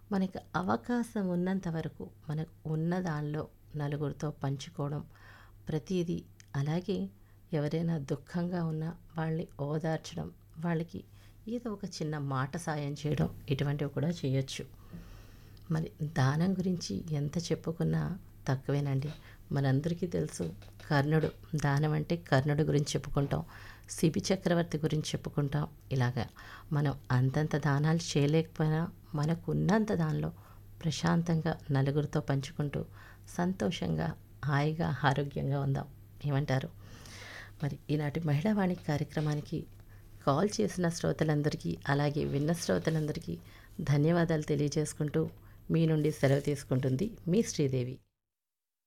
మనకి అవకాశం ఉన్నంత వరకు మనకు ఉన్న దానిలో నలుగురితో పంచుకోవడం ప్రతిదీ అలాగే ఎవరైనా దుఃఖంగా ఉన్నా వాళ్ళని ఓదార్చడం వాళ్ళకి ఏదో ఒక చిన్న మాట సాయం చేయడం ఇటువంటివి కూడా చేయొచ్చు మరి దానం గురించి ఎంత చెప్పుకున్నా తక్కువేనండి మనందరికీ తెలుసు కర్ణుడు దానం అంటే కర్ణుడు గురించి చెప్పుకుంటాం శిబి చక్రవర్తి గురించి చెప్పుకుంటాం ఇలాగా మనం అంతంత దానాలు చేయలేకపోయినా మనకు ఉన్నంత దానిలో ప్రశాంతంగా నలుగురితో పంచుకుంటూ సంతోషంగా హాయిగా ఆరోగ్యంగా ఉందాం ఏమంటారు మరి ఈనాటి మహిళావాణి కార్యక్రమానికి కాల్ చేసిన శ్రోతలందరికీ అలాగే విన్న శ్రోతలందరికీ ధన్యవాదాలు తెలియజేసుకుంటూ మీ నుండి సెలవు తీసుకుంటుంది మీ శ్రీదేవి